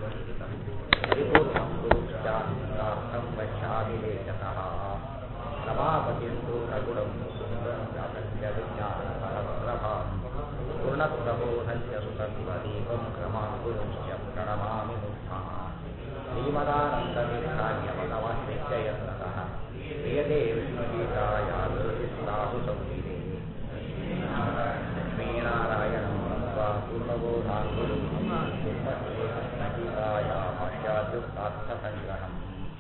परिपूर्णं गुरुश्चार्थं पश्यामि लेखतः रमापतिस्तु प्रगुणं सुन्दरं जातस्य विज्ञानपरप्रभां पूर्णप्रबोधस्य सुतत्वदीपं क्रमाङ्कुरुश्च प्रणमामि मुग्धः श्रीमदानन्दनिर्धार्यमनवश्चयन्तः क्रियते विष्णुगीताया साधु संविदे लक्ष्मीनारायणं नत्वा पूर्णबोधाङ्गुरुं कृष्णगीताया भाष्याद्युक्तार्थसङ्ग्रहम्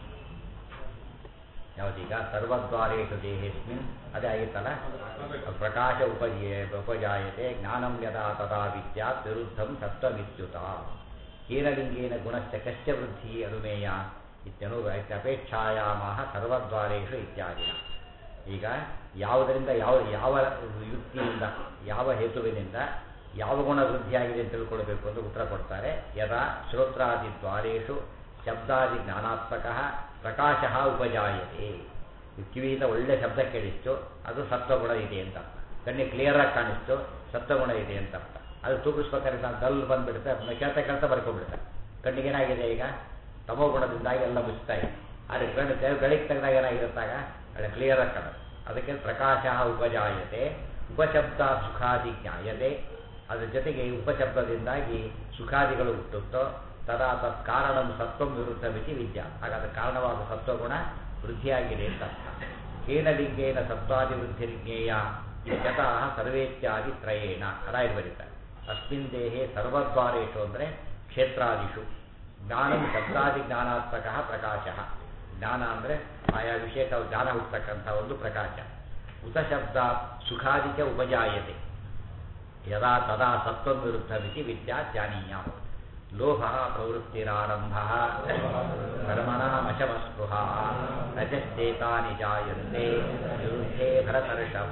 ಯಾವ್ದೀಗ ಸರ್ವದ್ವಾರೇಷು ದೇಹೇಸ್ಮಿನ್ ಅದೇ ಆಗಿತ್ತಲ್ಲ ಪ್ರಕಾಶ ಉಪಜೀಯ ಉಪಜಾಯತೆ ಜ್ಞಾನಂ ಯದಾ ತದಾ ವಿದ್ಯಾತ್ ವಿರುದ್ಧಂ ಸತ್ವವಿದ್ಯುತ ಹೀನಲಿಂಗೇನ ಗುಣಸ್ಯ ಕಶ್ಯ ವೃದ್ಧಿ ಅನುಮೇಯ ಇತ್ಯನು ಅಪೇಕ್ಷಾಯಾಮಃ ಸರ್ವದ್ವಾರೇಷು ಇತ್ಯಾದಿನ ಈಗ ಯಾವುದರಿಂದ ಯಾವ ಯಾವ ಯುಕ್ತಿಯಿಂದ ಯಾವ ಹೇತುವಿನಿಂದ ಯಾವ ಗುಣ ವೃದ್ಧಿಯಾಗಿದೆ ಅಂತ ತಿಳ್ಕೊಳ್ಬೇಕು ಅಂತ ಉತ್ತರ ಕೊಡ್ತಾರೆ ಯದಾ ಶ್ರೋತ್ರಾದಿ ದ್ವಾರೇಷು ಶಬ್ದಾದಿ ಜ್ಞಾನಾತ್ಮಕ ಪ್ರಕಾಶ ಉಪಜಾಯತೆ ಕಿವಿಯಿಂದ ಒಳ್ಳೆ ಶಬ್ದ ಕೇಳಿಸ್ತು ಅದು ಸತ್ವಗುಣ ಇದೆ ಅಂತ ಕಣ್ಣಿಗೆ ಕ್ಲಿಯರಾಗಿ ಕಾಣಿಸ್ತು ಸತ್ವಗುಣ ಇದೆ ಅಂತ ಅರ್ಥ ಅದು ತೂಗಿಸ್ಬೇಕಾದ್ರೆ ನಾನು ಡಲ್ ಬಂದ್ಬಿಡುತ್ತೆ ಅದನ್ನ ಕೇಳ್ತಾ ಕೇಳ್ತಾ ಬರ್ಕೊಂಡ್ಬಿಡುತ್ತೆ ಕಣ್ಣಿಗೆ ಏನಾಗಿದೆ ಈಗ ತಮೋ ಗುಣದಿಂದಾಗಿ ಎಲ್ಲ ಮುಚ್ತಾ ಇದೆ ಆದರೆ ಕಣ್ಣು ಬೆಳಿಗ್ಗೆ ತೆಗೆದಾಗ ಏನಾಗಿರುತ್ತಾಗ ಒಳ್ಳೆ ಕ್ಲಿಯರಾಗಿ ಕಾಣುತ್ತೆ ಅದಕ್ಕೆ ಪ್ರಕಾಶ ಉಪಜಾಯತೆ ಉಪಶಬ್ದ ಸುಖಾದಿ ಜ್ಞಾಯತೆ ಅದರ ಜೊತೆಗೆ ಉಪಶಬ್ದದಿಂದಾಗಿ ಸುಖಾದಿಗಳು ಹುಟ್ಟುತ್ತೋ ತದಾ ತತ್ ಕಾರಣ ಸತ್ವಂ ವಿರುದ್ಧ ಮಿತಿ ವಿದ್ಯಾ ಹಾಗಾದ್ರೆ ಕಾರಣವಾದ ಸತ್ವಗುಣ ವೃದ್ಧಿಯಾಗಿದೆ ಅಂತ ಅರ್ಥ ಕೇನಲಿಂಗೇನ ಸತ್ವಾದಿ ವೃದ್ಧಿರ್ಜ್ಞೇಯ ಇತ್ಯತಃ ಸರ್ವೇತ್ಯಾದಿ ತ್ರಯೇಣ ಅದಾಗಿ ಬರೀತಾರೆ ಅಸ್ಮಿನ್ ದೇಹೆ ಸರ್ವದ್ವಾರೇಶು ಅಂದರೆ ಕ್ಷೇತ್ರಾದಿಷು ಜ್ಞಾನಂ ಶಬ್ದಾದಿ ಜ್ಞಾನಾತ್ಮಕ ಪ್ರಕಾಶ ಜ್ಞಾನ ಅಂದರೆ ಆಯಾ ವಿಷಯಕ ಜ್ಞಾನ ಹುಟ್ಟತಕ್ಕಂಥ ಒಂದು ಪ್ರಕಾಶ ಉತ ಶಬ್ದ ಸುಖಾದಿಕ ಉಪಜಾಯತೆ ಯದಾ ತದಾ ಸತ್ವಂ ವಿರುದ್ಧ ಮಿತಿ ವಿದ್ಯಾ ಜಾನೀಯ ಲೋಭ ಪ್ರವೃತ್ತಿರಾರಂಭ ಕರ್ಮಣಾಮಶಮಸ್ಪೃಹ ರಜಶ್ಚೇತಾನಿ ಜಾಯಂತೆ ವಿರುದ್ಧೇ ಭರತರ್ಷಭ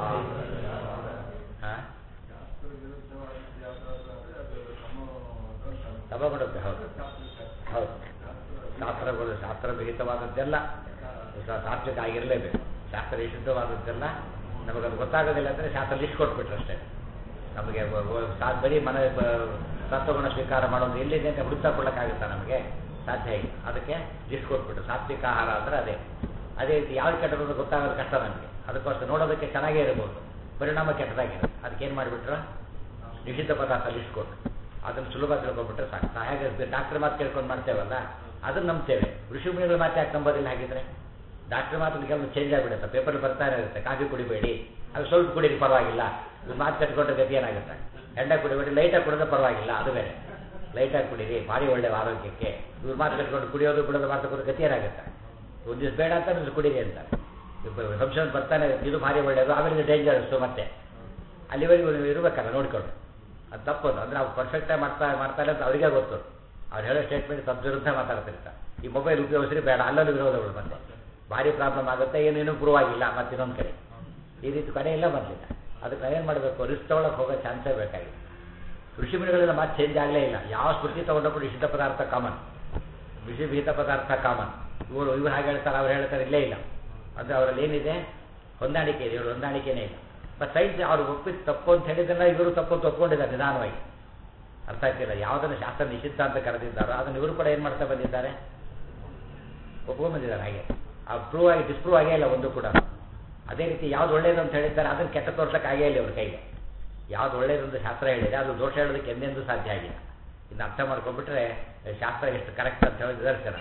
ತಮಗುಣಕ್ಕೆ ಹೌದು ಹೌದು ಶಾಸ್ತ್ರಗಳು ಶಾಸ್ತ್ರ ವಿಹಿತವಾದದ್ದೆಲ್ಲ ಸಾತ್ವಿಕ ಆಗಿರಲೇಬೇಕು ಶಾಸ್ತ್ರ ನಿಷಿದ್ಧವಾದದ್ದೆಲ್ಲ ನಮಗದು ಗೊತ್ತಾಗೋದಿಲ್ಲ ಅಂದರೆ ಶಾಸ್ತ್ರ ಲಿಸ್ಟ್ ಕೊಟ್ಬಿಟ್ರು ಅಷ್ಟೇ ನಮಗೆ ಸಾತ್ ಬರೀ ಮನೆ ತತ್ವಗುಣ ಸ್ವೀಕಾರ ಮಾಡೋದು ಎಲ್ಲಿದೆ ಅಂತ ಹುಡುಕ್ತಾ ಕೊಡೋಕ್ಕಾಗುತ್ತಾ ನಮಗೆ ಸಾಧ್ಯ ಇಲ್ಲ ಅದಕ್ಕೆ ಲಿಸ್ಟ್ ಕೊಟ್ಬಿಟ್ಟು ಸಾತ್ವಿಕ ಆಹಾರ ಅಂದರೆ ಅದೇ ಅದೇ ರೀತಿ ಯಾವ್ದು ಕೆಟ್ಟದ್ದು ಗೊತ್ತಾಗೋದು ಕಷ್ಟ ನಮಗೆ ಅದಕ್ಕೋಸ್ಕರ ನೋಡೋದಕ್ಕೆ ಚೆನ್ನಾಗೇ ಇರ್ಬೋದು ಪರಿಣಾಮ ಕೆಟ್ಟದಾಗಿದೆ ಅದಕ್ಕೇನು ಮಾಡಿಬಿಟ್ರು ನಿಷಿದ್ಧ ಪದಾರ್ಥ ಲಿಸ್ಟ್ ಕೊಟ್ಟು ಅದನ್ನು ಸುಲಭ ತಿಳ್ಕೊಂಡ್ಬಿಟ್ರೆ ಸಾಕು ಹಾಗೆ ಡಾಕ್ಟರ್ ಮಾತು ಕೇಳ್ಕೊಂಡು ಮಾಡ್ತೇವಲ್ಲ ಅದನ್ನು ನಂಬ್ತೇವೆ ಋಷಿ ಮುನಿಗಳ ಮಾತು ಯಾಕೆ ನಂಬೋದಿಲ್ಲ ಹಾಗಿದ್ರೆ ಡಾಕ್ಟರ್ ಮಾತು ಕೆಲವು ಚೇಂಜ್ ಆಗಿಬಿಡುತ್ತೆ ಪೇಪರ್ ಬರ್ತಾನೆ ಇರುತ್ತೆ ಕಾಫಿ ಕುಡಿಬೇಡಿ ಅದು ಸ್ವಲ್ಪ ಕುಡೀರಿ ಪರವಾಗಿಲ್ಲ ಮಾತು ಕಟ್ಕೊಂಡ್ರೆ ಗತಿ ಏನಾಗುತ್ತೆ ಎಂಡ ಕುಡಿಬೇಡಿ ಲೈಟಾಗಿ ಕುಡಿದ್ರೆ ಪರವಾಗಿಲ್ಲ ಅದು ಬೇರೆ ಲೈಟಾಗಿ ಕುಡೀರಿ ಭಾರಿ ಒಳ್ಳೆ ಆರೋಗ್ಯಕ್ಕೆ ಇವ್ರು ಮಾತು ಕಟ್ಕೊಂಡು ಕುಡಿಯೋದು ಬಿಡೋದು ಮಾತು ಕೊಡೋದು ಗತಿ ಏನಾಗುತ್ತೆ ಒಂದು ದಿವಸ ಬೇಡ ಅಂತ ನೀವು ಕುಡೀರಿ ಅಂತ ಸಂಶೋಧನೆ ಬರ್ತಾನೆ ಇದು ಭಾರಿ ಒಳ್ಳೆಯದು ಆಮೇಲೆ ಡೇಂಜರಸ್ಸು ಮತ್ತೆ ಅಲ್ಲಿವರೆಗೂ ನೀವು ಇರಬೇಕಲ್ಲ ನೋಡ್ಕೊಂಡು ಅದು ತಪ್ಪೋದು ಅಂದರೆ ಅವ್ರು ಪರ್ಫೆಕ್ಟಾಗಿ ಮಾಡ್ತಾ ಮಾಡ್ತಾರೆ ಅಂತ ಅವರಿಗೆ ಗೊತ್ತು ಅವ್ರು ಹೇಳೋ ಸ್ಟೇಟ್ಮೆಂಟ್ ತಮ್ಮ ವಿರುದ್ಧ ಮಾತಾಡ್ತಿರ್ತಾರೆ ಈ ಮೊಬೈಲ್ ಉಪಯೋಗಿಸ್ರಿ ಬೇಡ ಅಲ್ಲಲ್ಲಿ ವಿರೋಧಗಳು ಬಂದೆ ಭಾರಿ ಪ್ರಾಬ್ಲಮ್ ಆಗುತ್ತೆ ಏನೇನು ಪ್ರೂವ್ ಆಗಿಲ್ಲ ಮತ್ತೆ ಇನ್ನೊಂದು ಕಡೆ ಈ ರೀತಿ ಕಡೆ ಎಲ್ಲ ಬಂದಿಲ್ಲ ಅದಕ್ಕೆ ನಾವೇನು ಮಾಡಬೇಕು ರಿಸ್ಕ್ ತೊಗೊಳಕ್ಕೆ ಹೋಗೋ ಚಾನ್ಸೇ ಬೇಕಾಗಿಲ್ಲ ಕೃಷಿ ಮನೆಗಳೆಲ್ಲ ಮಾತು ಚೇಂಜ್ ಆಗಲೇ ಇಲ್ಲ ಯಾವ ಸ್ಮೃತಿ ತೊಗೊಂಡప్పుడు ನಿಷಿದ್ಧ ಪದಾರ್ಥ ಕಾಮನ್ ವಿಷವಿಹಿತ ಪದಾರ್ಥ ಕಾಮನ್ ಇವರು ಇವ್ರು ಹಾಗೆ ಹೇಳ್ತಾರೆ ಅವ್ರು ಹೇಳ್ತಾರೆ ಇಲ್ಲೇ ಇಲ್ಲ ಅಂದರೆ ಅವರಲ್ಲಿ ಏನಿದೆ ಹೊಂದಾಣಿಕೆ ಇದೆ ಇವರು ಹೊಂದಾಣಿಕೆನೇ ಇಲ್ಲ ಮತ್ತು ಸೈನ್ಸ್ ಅವ್ರು ಒಪ್ಪಿದ್ದು ತಪ್ಪು ಅಂತ ಹೇಳಿದ್ದನ್ನ ಇವರು ತಪ್ಪು ಅಂತ ಒಪ್ಕೊಂಡಿದ್ದಾರೆ ನಿಧಾನವಾಗಿ ಅರ್ಥ ಆಗ್ತಿಲ್ಲ ಯಾವುದನ್ನು ಶಾಸ್ತ್ರ ನಿಷಿದ್ಧ ಅಂತ ಕರೆದಿದ್ದಾರೋ ಅದನ್ನು ಇವರು ಕೂಡ ಏನು ಮಾಡ್ತಾ ಬಂದಿದ್ದಾರೆ ಒಪ್ಕೊಂಡ್ಬಂದಿದ್ದಾರೆ ಹಾಗೆ ಆ ಪ್ರೂವ್ ಆಗಿ ಡಿಸ್ಪ್ರೂವ್ ಆಗೇ ಇಲ್ಲ ಒಂದು ಕೂಡ ಅದೇ ರೀತಿ ಯಾವ್ದು ಒಳ್ಳೇದು ಅಂತ ಹೇಳಿದ್ದಾರೆ ಅದನ್ನು ಕೆಟ್ಟ ತೋರ್ಸಕ್ಕೆ ಆಗೇ ಇಲ್ಲ ಇವ್ರ ಕೈಗೆ ಯಾವ್ದು ಒಳ್ಳೇದು ಅಂತ ಶಾಸ್ತ್ರ ಹೇಳಿದೆ ಅದು ದೋಷ ಹೇಳೋದಕ್ಕೆ ಎಂದೆಂದೂ ಸಾಧ್ಯ ಆಗಿಲ್ಲ ಇನ್ನು ಅರ್ಥ ಮಾಡ್ಕೊಂಡ್ಬಿಟ್ರೆ ಶಾಸ್ತ್ರ ಎಷ್ಟು ಕರೆಕ್ಟ್ ಅಂತ ಹೇಳಿ ನಿದರ್ಶನ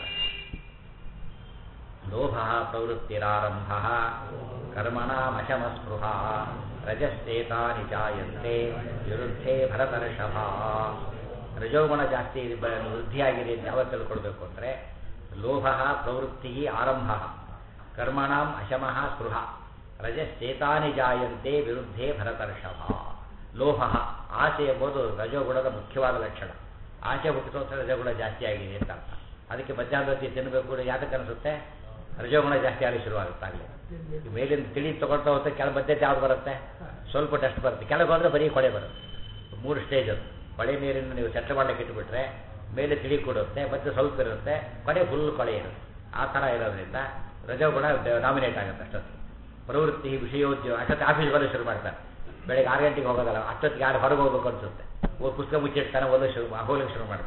ಲೋಭ ಪ್ರವೃತ್ತಿರಾರಂಭ ಕರ್ಮಣಾಮಶಮಸ್ಪೃಹ ರಜಶ್ಚೇತಾನಿ ಜಾಯಂತೆ ವಿರುದ್ಧೇ ಭರತರ್ಷಭ ರಜೋಗುಣ ಜಾಸ್ತಿ ವೃದ್ಧಿಯಾಗಿದೆ ಅಂತ ಯಾವತ್ತು ತಿಳ್ಕೊಳ್ಬೇಕು ಅಂದರೆ ಲೋಭ ಪ್ರವೃತ್ತಿ ಆರಂಭ ಕರ್ಮಣಾಂ ಅಶಮಃ ಸ್ಪೃಹ ರಜಶ್ಚೇತಾನಿ ಜಾಯಂತೆ ವಿರುದ್ಧೇ ಭರತರ್ಷಭ ಲೋಹ ಆಸೆ ಎಂಬುದು ರಜೋಗುಣದ ಮುಖ್ಯವಾದ ಲಕ್ಷಣ ಆಸೆ ಹುಟ್ಟಿಸೋತ್ರ ರಜೋಗುಣ ಜಾಸ್ತಿ ಆಗಿದೆ ಅಂತ ಅರ್ಥ ಅದಕ್ಕೆ ಮಧ್ಯಾಹ್ನದಲ್ಲಿ ತಿನ್ನಬೇಕು ಯಾತಕ್ಕೆ ಅನಿಸುತ್ತೆ ರಜೋಗುಣ ಜಾಸ್ತಿ ಆಗಲಿ ಶುರುವಾಗುತ್ತಾಗಲಿ ಮೇಲಿಂದ ತಿಳಿ ತಗೊಳ್ತಾ ಹೋಗುತ್ತೆ ಕೆಳ ಮಧ್ಯೆ ಯಾವ್ದು ಬರುತ್ತೆ ಸ್ವಲ್ಪ ಟೆಸ್ಟ್ ಬರುತ್ತೆ ಕೆಳಗೆ ಹೋದ್ರೆ ಬರೀ ಕೊಳೆ ಬರುತ್ತೆ ಮೂರು ಸ್ಟೇಜ್ ಅದು ಕೊಳೆ ನೀರಿನ ನೀವು ಸೆಟ್ ಮಾಡಲಿಕ್ಕೆ ಇಟ್ಬಿಟ್ರೆ ಮೇಲೆ ತಿಳಿ ಕೊಡುತ್ತೆ ಮತ್ತೆ ಸ್ವಲ್ಪ ಇರುತ್ತೆ ಕೊನೆ ಫುಲ್ ಕೊಳೆ ಇರುತ್ತೆ ಆ ಥರ ಇರೋದ್ರಿಂದ ರಜೋಗುಣ ನಾಮಿನೇಟ್ ಆಗುತ್ತೆ ಅಷ್ಟೊತ್ತು ಪ್ರವೃತ್ತಿ ವಿಷಯೋದ್ಯೋಗ ಅಷ್ಟೊತ್ತು ಆಫೀಸ್ ಬರೋದು ಶುರು ಮಾಡ್ತಾರೆ ಬೆಳಗ್ಗೆ ಆರು ಗಂಟೆಗೆ ಹೋಗೋದಲ್ಲ ಅಷ್ಟೊತ್ತಿಗೆ ಯಾರು ಹೊರಗೆ ಹೋಗ್ಬೇಕು ಅನ್ಸುತ್ತೆ ಓ ಪುಸ್ತಕ ಮುಚ್ಚಿಡ್ತಾನೆ ಓದೋ ಶುರು ಹೋಗ್ಲಿಕ್ಕೆ ಶುರು ಮಾಡ್ತಾನೆ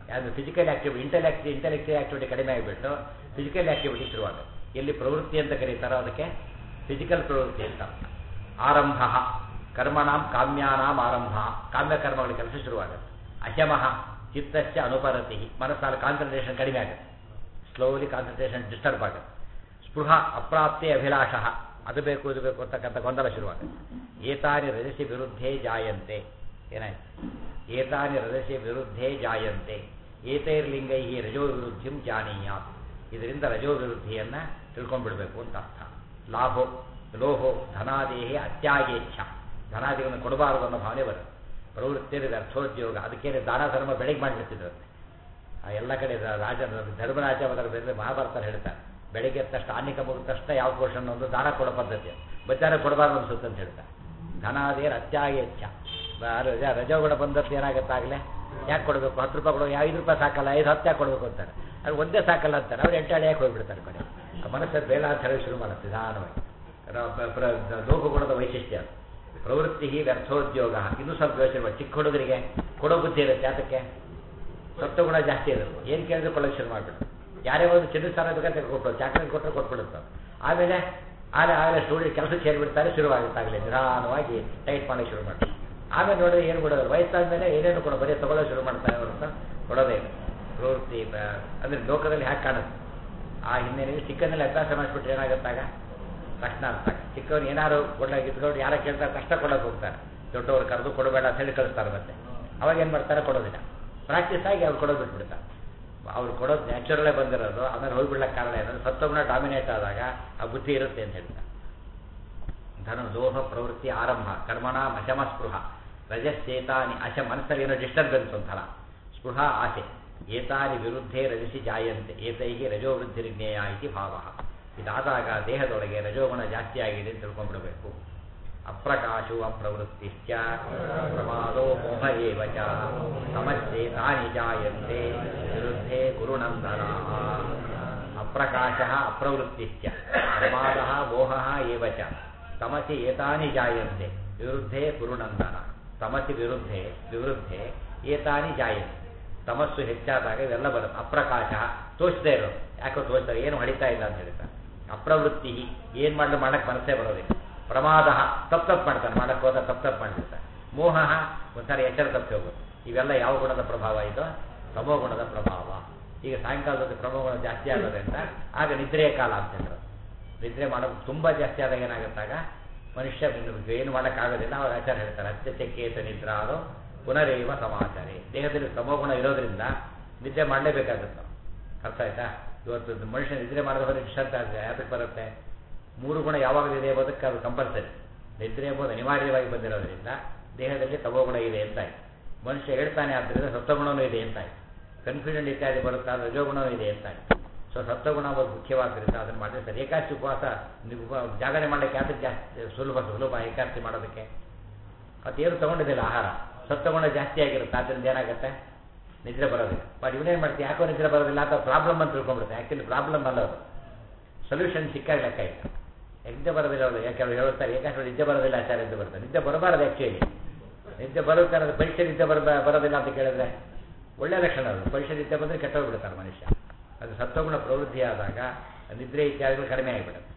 ಯಾವುದು physical activity intellect intellectual activity ಕಡಿಮೆ ಆಗಿಬಿಟ್ಟು ಫಿಸಿಕಲ್ ಆಕ್ಟಿವಿಟಿ ಶುರುವಾಗ ಎಲ್ಲಿ ಪ್ರವೃತ್ತಿ ಅಂತ ಕರೀತಾರೋ ಅದಕ್ಕೆ ಫಿಸಿಕಲ್ ಪ್ರವೃತ್ತಿ ಅಂತ ಆರಂಭ ಕರ್ಮಣಾಂ ಕಾಮ್ಯಾನಾಂ ಆರಂಭ ಕಾಮ್ಯ ಕರ್ಮಗಳ ಕೆಲಸ ಶುರುವಾಗುತ್ತೆ ಅಶಮಃ ಚಿತ್ತಸ್ಯ ಅನುಪರತಿ ಮನಸ್ಸಲ್ಲಿ ಕಾನ್ಸಂಟ್ರೇಷನ್ ಕಡಿಮೆ ಆಗುತ್ತೆ ಸ್ಲೋಲಿ ಕಾನ್ಸಂಟ್ರೇಷನ್ ಡಿಸ್ಟರ್ಬ್ ಆಗುತ್ತೆ ಸ್ಪೃಹ ಅಪ್ರಾಪ್ತಿ ಅಭಿಲಾಷ ಅದು ಬೇಕು ಇದು ಬೇಕು ಅಂತಕ್ಕಂಥ ಗೊಂದಲ ಶುರುವಾಗುತ್ತೆ ಏತಾನಿ ರಜಸಿ ವಿರುದ್ಧೇ ಜಾಯಂತೆ ಏನಾಯ್ತು ಏತಾನಿ ರಜಸಿ ವಿರುದ್ಧೇ ಜಾಯಂತೆ ಏತೈರ್ಲಿಂಗೈ ರಜೋ ವಿರುದ್ಧಿಂ ಜಾನೀಯ ಇದರಿಂದ ರಜೋ ವಿರುದ್ಧಿಯನ್ನು ತಿಳ್ಕೊಂಡ್ಬಿಡ್ಬೇಕು ಅಂತ ಅರ್ಥ ಲಾಭೋ ಲೋಹೋ ಧನಾದೇಹಿ ಅತ್ಯಾಗೇಚ್ಛ ಧನಾದಿಗಳನ್ನು ಕೊಡಬಾರದು ಅನ್ನೋ ಭಾವನೆ ಬರುತ್ತೆ ಪ್ರವೃತ್ತಿಯಲ್ಲಿ ಅರ್ಥೋದ್ಯೋಗ ಅದಕ್ಕೇನೆ ದಾನ ಧರ್ಮ ಬೆಳಗ್ಗೆ ಮಾಡಿಬಿಡ್ತಿದ್ರಂತೆ ಆ ಎಲ್ಲ ಕಡೆ ರ- ರಾಜ ಧರ್ಮರಾಜ ಅದರ ಮೇಲೆ ಮಹಾಭಾರತ ಹೇಳ್ತಾರೆ ಬೆಳಿಗ್ಗೆ ಎದ್ದ ತಕ್ಷಣ ಆನ್ನಿಕ ಮುಗಿದ ತಕ್ಷಣ ಯಾವ ಪೋಷನ್ ಒಂದು ದಾನ ಕೊಡೋ ಪದ್ಧತಿ ಬಚಾರ ಕೊಡಬಾರ್ದು ಅನ್ಸುತ್ತೆ ಅಂತ ಹೇಳ್ತಾರೆ ಧನಾದೇರ್ ಅತ್ಯಾಗೇಚ್ಛ ರಜಾ ರಜೋಗುಣ ಬಂದದ್ದು ಏನಾಗುತ್ತಾಗಲೇ ಯಾಕೆ ಕೊಡಬೇಕು ಹತ್ತು ರೂಪಾಯಿ ಕೊಡೋ ಐದು ರೂಪಾಯಿ ಸಾಕಲ್ಲ ಐದು ಹತ್ತು ಯಾಕೆ ಕೊಡಬೇಕು ಅಂತಾರೆ ಅದು ಒಂದೇ ಸಾಕಲ್ಲ ಅಂತಾರೆ ಅವ್ರು ಎಂಟು ಯಾಕೆ ಹೋಗ್ಬಿಡ್ತಾರೆ ಕಡೆ ಆ ಮನಸ್ಸಲ್ಲಿ ಬೇಡ ಅಂತ ಹೇಳಿ ಶುರು ಮಾಡುತ್ತೆ ನಿಧಾನವಾಗಿ ರ- ಪ್ರ- ಪ್ರ- ಲೋಕಗುಣದ ವೈಶಿಷ್ಟ್ಯ ಅದು. ಪ್ರವೃತ್ತಿ ವ್ಯರ್ಥೋದ್ಯೋಗ ಇನ್ನೂ ಸ್ವಲ್ಪ ಯೋಚನೆ ಮಾಡಿ ಚಿಕ್ಕ ಹುಡುಗರಿಗೆ ಕೊಡೋ ಬುದ್ಧಿ ಇರುತ್ತೆ ಯಾತಕ್ಕೆ ಸತ್ವಗುಣ ಜಾಸ್ತಿ ಇರುತ್ತೆ ಏನು ಕೇಳಿದ್ರೆ ಕೊಳ್ಳೋಕೆ ಶುರು ಮಾಡಿಬಿಡು ಯಾರೇ ಒಂದು ಚಿನ್ನ ಸ್ಥಾನ ಬೇಕಂತ ಕೊಟ್ಟು ಚಾಕ್ಲೇಟ್ ಕೊಟ್ಟರೆ ಕೊಟ್ಬಿಡುತ್ತೆ ಆಮೇಲೆ ಆಮೇಲೆ ಆಮೇಲೆ ಸ್ಟೂಡೆಂಟ್ ಕೆಲಸಕ್ಕೆ ಸೇರಿಬಿಡ್ತಾರೆ ಶುರುವಾಗುತ್ತಾಗಲಿ ನಿಧಾನವಾಗಿ ಟೈಟ್ ಮಾಡೋಕ್ಕೆ ಶುರು ಮಾಡ್ತಾರೆ ಆಮೇಲೆ ನೋಡಿದ್ರೆ ಏನು ಕೊಡೋದು ವಯಸ್ಸಾದ ಮೇಲೆ ಏನೇನು ಕೊಡೋ ಬರೀ ತಗೊಳ್ಳೋಕೆ ಶುರು ಮಾಡ್ತಾರೆ ಹೊರತು ಕೊಡೋದೇ ಇಲ್ಲ ಪ್ರವೃತ್ತಿ ಬ- ಅಂದ್ರೆ ಲೋಕದಲ್ಲಿ ಹ್ಯಾಕೆ ಕಾಣುತ್ತೆ ಆ ಹಿನ್ನೆಲೆಯಲ್ಲಿ ಚಿಕ್ಕಂದಲ್ಲಿ ಅಭ್ಯಾಸ ಮಾಡಿಸ್ಬಿಟ್ರೆ ಏನಾಗುತ್ತಾಗ ತಕ್ಷಣ ಅರ್ಥ ಆಗುತ್ತೆ. ಚಿಕ್ಕವ್ರು ಏನಾರು ಕೊಡಲಾಗ ಇದ್ಕೊಂಡು ಯಾರ ಕೇಳ್ತಾರೆ ಕಷ್ಟ ಕೊಡೋಕೆ ಹೋಗ್ತಾರೆ ದೊಡ್ಡವ್ರು ಕರೆದು ಕೊಡಬೇಡ ಅಂತ ಹೇಳಿ ಕಳಿಸ್ತಾರೆ ಮತ್ತೆ ಅವಾಗ ಏನು ಮಾಡ್ತಾರೆ ಕೊಡೋದಿಲ್ಲ ಪ್ರಾಕ್ಟೀಸ್ ಆಗಿ ಅವ್ರು ಕೊಡೋದು ಬಿಟ್ಬಿಡ್ತಾರೆ ಅವ್ರು ಕೊಡೋದು ನ್ಯಾಚುರಲೇ ಬಂದಿರೋದು ಆಮೇಲೆ ಹೋಗ್ಬಿಡ್ಲಕ್ಕೆ ಕಾರಣ ಏನಂದ್ರೆ ಸತ್ವಗುಣ ಡಾಮಿನೇಟ್ ಆದಾಗ ಆ ಬುದ್ಧಿ ಇರುತ್ತೆ ಅಂತ ಹೇಳ್ತಾರೆ ಧನ ದೋಹ ಪ್ರವೃತ್ತಿ ಆರಂಭ ಕರ್ಮಣ ಅಶಮ ಸ್ಪೃಹ ರಜಸ್ಸೇತಾನಿ ಅಶ ಮನಸ್ಸಲ್ಲಿ ಏನೋ ಡಿಸ್ಟರ್ಬೆನ್ಸ್ ಒಂಥರ ಸ್ಪೃಹ ಆಸೆ ಏತಾನಿ ವಿರುದ್ಧೇ ರಜಸಿ ಜಾಯಂತೆ ಏತೈಗೆ ರಜೋವೃದ್ಧಿರ್ಜ್ಞೇಯ ಇತಿ ಭಾವ ಇದಾದಾಗ ದೇಹದೊಳಗೆ ರಜೋಗುಣ ಜಾಸ್ತಿ ಆಗಿದೆ ಅಂತ ತಿಳ್ಕೊಂಡ್ಬಿಡಬೇಕು ಅಪ್ರಕಾಶೋ ಅಪ್ರವೃತ್ತಿಶ್ಚ ಪ್ರಮಾದೋ ಮೋಹ ಏವ ಚ ಸಮಸ್ಯೇತಾನಿ ಜಾಯಂತೆ ವಿರುದ್ಧೇ ಗುರುನಂದನ ಅಪ್ರಕಾಶ ಅಪ್ರವೃತ್ತಿಶ್ಚ ಪ್ರಮಾದ ಮೋಹ ಏವ ಚ ತಮಸಿ ಏತಾನಿ ಜಾಯಂತೆ ವಿರುದ್ಧೇ ಗುರುನಂದನ ತಮಸಿ ವಿರುದ್ಧೆ ವಿವೃದ್ಧೆ ಏತಾನಿ ಜಾಯಂತೆ ತಮಸ್ಸು ಹೆಚ್ಚಾದಾಗ ಇವೆಲ್ಲ ಬರುತ್ತೆ ಅಪ್ರಕಾಶ ತೋಚ್ದೇ ಇರೋದು ಯಾಕೋ ತೋಚ್ತಾರೆ ಏನು ಹೊಡಿತಾ ಇಲ್ಲ ಅಂತ ಹೇಳ್ತಾರೆ ಅಪ್ರವೃತ್ತಿ ಏನು ಮಾಡಲು ಮಾಡಕ್ಕೆ ಮನಸ್ಸೇ ಬರೋದಿಲ್ಲ ಪ್ರಮಾದ ತಪ್ಪು ತಪ್ಪು ಮಾಡ್ತಾನೆ ಮಾಡಕ್ಕೆ ಹೋದ ತಪ್ಪು ತಪ್ಪು ಮಾಡಿರ್ತಾನೆ ಮೋಹ ಒಂದ್ಸಾರಿ ಎಚ್ಚರ ತಪ್ಪಿ ಹೋಗುತ್ತೆ ಇವೆಲ್ಲ ಯಾವ ಗುಣದ ಪ್ರಭಾವ ಇದು ತಮೋ ಗುಣದ ಪ್ರಭಾವ ಈಗ ಸಾಯಂಕಾಲದಲ್ಲಿ ಪ್ರಮೋ ಗುಣ ಜಾಸ್ತಿ ಆಗೋದ್ರಿಂದ ಆಗ ನಿದ್ರೆಯ ಕಾಲ ಅಂತ ಹೇಳಿದ್ರು ನಿದ್ರೆ ಮಾಡೋದು ತುಂಬ ಜಾಸ್ತಿ ಆದಾಗ ಏನಾಗುತ್ತಾಗ ಮನುಷ್ಯ ಇನ್ನು ಏನು ಮಾಡೋಕ್ಕಾಗೋದಿಲ್ಲ ಅವ್ರು ಆಚಾರ ಹೇಳ್ತಾರೆ ಅತ್ಯತ್ಯಕೇತ ನಿದ್ರಾ ಅದು ಪುನರೇವ ಸಮಾಚಾರಿ ದೇಹದಲ್ಲಿ ತಮೋಗುಣ ಇರೋದ್ರಿಂದ ನಿದ್ದೆ ಮಾಡಲೇಬೇಕಾಗುತ್ತೆ ನಾವು. ಅರ್ಥ ಆಯ್ತಾ ಇವತ್ತು ಮನುಷ್ಯ ನಿದ್ರೆ ಮಾಡಿದ ಹೋದ್ರೆ ಡಿಸ್ಟರ್ಬ್ ಆಗಿದೆ ಯಾತಕ್ಕೆ ಬರುತ್ತೆ ಮೂರು ಗುಣ ಯಾವಾಗಲಿದೆ ಎಂಬುದಕ್ಕೆ ಅದು ಕಂಪಲ್ಸರಿ ನಿದ್ರೆ ಎಂಬುದು ಅನಿವಾರ್ಯವಾಗಿ ಬಂದಿರೋದ್ರಿಂದ ದೇಹದಲ್ಲಿ ತಮೋಗುಣ ಇದೆ ಅಂತ ಆಯ್ತು ಮನುಷ್ಯ ಹೇಳ್ತಾನೆ ಆದ್ದರಿಂದ ಸತ್ವಗುಣವೂ ಇದೆ ಅಂತ ಆಯ್ತು ಕನ್ಫ್ಯೂಷನ್ ಇತ್ಯಾದಿ ಬರುತ್ತಾ ರಜೋಗುಣವೂ ಇದೆ ಅಂತ ಆಯ್ತು ಸೊ ಸತ್ವಗುಣ ಒಂದು ಮುಖ್ಯವಾದ್ದರಿಂದ ಅದನ್ನು ಮಾಡಿದ್ರೆ ಸರಿ ಏಕಾದಶಿ ಉಪವಾಸ ನೀವು ಉಪ- ಜಾಗರಣೆ ಮಾಡಲಿಕ್ಕೆ ಯಾತಕ್ಕೆ ಜಾಸ್ತಿ ಸುಲಭ ಸುಲಭ ಏಕಾದಶಿ ಮಾಡೋದಕ್ಕೆ ಅದೇನು ತಗೊಂಡಿದ್ದಿಲ್ಲ ಆಹಾರ ಸತ್ವಗುಣ ಜಾಸ್ತಿ ಆಗಿರುತ್ತೆ ಆದ್ದರಿಂದ ಏನಾಗುತ್ತೆ ನಿದ್ರೆ ಬರೋದಿಲ್ಲ ಬಟ್ ಇವನೇನು ಮಾಡ್ತೀವಿ ಯಾಕೋ ನಿದ್ರೆ ಬರೋದಿಲ್ಲ ಅಂತ ಪ್ರಾಬ್ಲಮ್ ಅಂತ ತಿಳ್ಕೊಂಡ್ಬಿಡುತ್ತೆ ಆ್ಯಕ್ಚುಲಿ ಪ್ರಾಬ್ಲಮ್ ಅಲ್ಲ ಅದು ಸೊಲ್ಯೂಷನ್ ಸಿಕ್ಕಾಗ ಲೆಕ್ಕ ಇಲ್ಲ ನಿದ್ದೆ ಬರೋದಿಲ್ಲ ಅವರು ಯಾಕೆ ಅವ್ರು ಹೇಳ್ತಾರೆ ಏಕಾಶ ನಿದ್ದೆ ಬರೋದಿಲ್ಲ ಆಚಾರ ನಿದ್ದೆ ಬರ್ತದೆ ನಿದ್ದೆ ಬರಬಾರದು ಆ್ಯಕ್ಚುಲಿ ನಿದ್ದೆ ಬರುತ್ತೆ ಅನ್ನೋದು ಪರೀಕ್ಷೆ ನಿದ್ದೆ ಬರ ಬರೋದಿಲ್ಲ ಅಂತ ಕೇಳಿದ್ರೆ ಒಳ್ಳೆ ಲಕ್ಷಣ ಅದು ಪರೀಕ್ಷೆ ನಿದ್ದೆ ಬಂದರೆ ಕೆಟ್ಟೋಗ್ಬಿಡ್ತಾರೆ ಮನುಷ್ಯ ಅದು ಸತ್ವಗುಣ ಪ್ರವೃದ್ಧಿ ಆದಾಗ ನಿದ್ರೆ ಇತ್ಯಾದಿಗಳು ಕಡಿಮೆ ಆಗಿಬಿಡುತ್ತೆ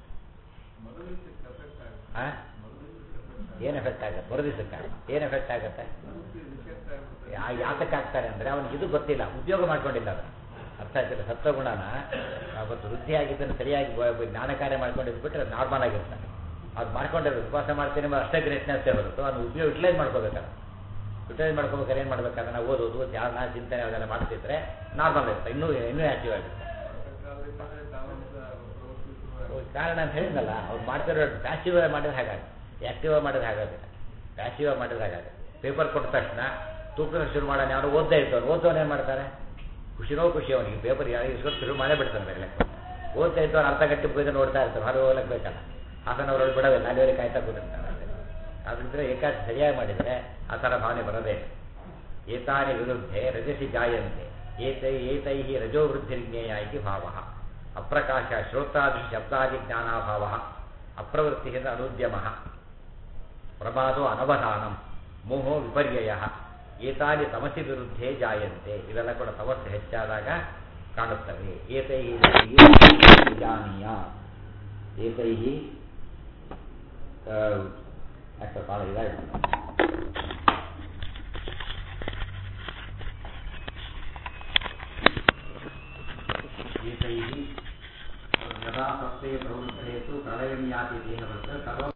ಆ? ಏನು ಎಫೆಕ್ಟ್ ಆಗುತ್ತೆ ಬರೋದಿಸಕ್ಕೆ ಏನು ಎಫೆಕ್ಟ್ ಆಗುತ್ತೆ ಯಾ- ಯಾತಕ್ಕೆ ಆಗ್ತಾರೆ ಅಂದರೆ ಅವನಿಗೆ ಇದು ಗೊತ್ತಿಲ್ಲ ಉದ್ಯೋಗ ಮಾಡ್ಕೊಂಡಿಲ್ಲ ಅದು ಅರ್ಥ ಆಯ್ತಿಲ್ಲ ಸತ್ವಗುಣನ ಅವತ್ತು ವೃದ್ಧಿ ಆಗಿದ್ದನ್ನು ಸರಿಯಾಗಿ ಬ- ಬ- ಜ್ಞಾನ ಕಾರ್ಯ ಮಾಡ್ಕೊಂಡಿದ್ದು ಬಿಟ್ಟರೆ ನಾರ್ಮಲ್ ಆಗಿರ್ತಾನೆ ಅದು ಮಾಡ್ಕೊಂಡಿರೋದು ಉಪವಾಸ ಮಾಡ್ತೀನಿ ಎಂಬ ಅಷ್ಟೇ ಗ್ರೇಟ್ನೆಸ್ಸೇ ಹೊರತು ಅದು ಉಪಯೋಗ ಯುಟಿಲೈಸ್ ಮಾಡ್ಕೋಬೇಕಲ್ಲ ಯುಟಿಲೈಸ್ ಮಾಡ್ಕೋಬೇಕಾದ್ರೆ ಏನು ಮಾಡ್ಬೇಕಾದ್ರೆ ನಾವು ಓದೋದು ಧ್ಯಾನ ಚಿಂತನೆ ಅದೆಲ್ಲ ಮಾಡ್ತಿದ್ರೆ ನಾರ್ಮಲ್ ಇರುತ್ತೆ ಇನ್ನೂ ಇನ್ನೂ ಆಕ್ಟಿವ್ ಆಗಿರುತ್ತೆ ಕಾರಣ ಅಂತ ಹೇಳಿದ್ನಲ್ಲ ಅವ್ರು ಮಾಡ್ತಿರೋ ಪ್ಯಾಸಿವ್ ಮಾಡಿದ್ರೆ ಹಾಗಾಗಿ ಆ್ಯಕ್ಟಿವ್ ಮಾಡಿದ್ರೆ ಹಾಗಾಗುತ್ತೆ ಪ್ಯಾಸಿವ್ ಮಾಡಿದ್ರೆ ಹಾಗಾಗುತ್ತೆ ಪೇಪರ್ ಕೊಟ್ಟ ತಕ್ಷಣ ತೂಕ ಶುರು ಮಾಡೋಣ ಯಾರು ಓದ್ತಾ ಇರ್ತವ್ರು ಓದ್ದವನು ಏನು ಮಾಡ್ತಾರೆ ಖುಷಿನೋ ಖುಷಿ ಅವನಿಗೆ ಪೇಪರ್ ಯಾರಿಗೆ ಇಸ್ಕೊಂಡು ಶುರು ಮಾಡೇ ಬಿಡ್ತಾನೆ ಬೇರೆ ಲೆಕ್ಕ ಓದ್ತಾ ಇದ್ದವ್ರು ಅರ್ಧ ಗಂಟೆ ಬೈದು ನೋಡ್ತಾ ಇರ್ತಾರೆ ಹೊರಗೆ ಹೋಗ್ಲಿಕ್ಕೆ ಬೇಕಲ್ಲ ಹಾಫ್ ಆನ್ ಅವರ್ ಬಿಡೋದಿಲ್ಲ ಅಲ್ಲಿವರೆಗೆ ಕಾಯ್ತಾ ಕೂತಿರ್ತಾರೆ ಆದ್ರಿಂದ ಏಕಾದಶಿ ಸರಿಯಾಗಿ ಮಾಡಿದರೆ ಆ ಥರ ಭಾವನೆ ಬರೋದೇ ಇಲ್ಲ. ಏತಾನಿ ವಿರುದ್ಧೆ ರಜಸಿ ಜಾಯಂತೆ ಏತೈ ಏತೈ ರಜೋ ವೃದ್ಧಿರ್ಜ್ಞೇಯ ಇತಿ ಭಾವ ಅಪ್ರಕಾಶ ಶ್ರೋತಾದಿ ಶಬ್ದಾದಿ ಜ್ಞಾನಾಭಾವ ಅಪ್ರವೃತ್ತಿಯಿಂದ ಅನುದ್ಯಮ ಪ್ರಮಾದೋ ಅನವಧಾನಂ ಮೋಹೋ ವಿಪರ್ಯಯ ಏತಾನಿ ತಮಸಿ ವಿರುದ್ಧೇ ಜಾಯಂತೆ ಇವೆಲ್ಲ ಕೂಡ ತಮಸ್ಸು ಹೆಚ್ಚಾದಾಗ ಕಾಣುತ್ತವೆ ಏತೈ ಜಾನೀಯ ಏತೈ ಯಾಕೆ ಭಾಳ ಇದಾಗಿದೆ ಏತೈ ಯದಾ ಸತ್ವೇ ಪ್ರವೃತ್ತೇತು ಪ್ರಳಯಂ ಯಾತಿ ದೇಹವತ್ ಸರ್ವ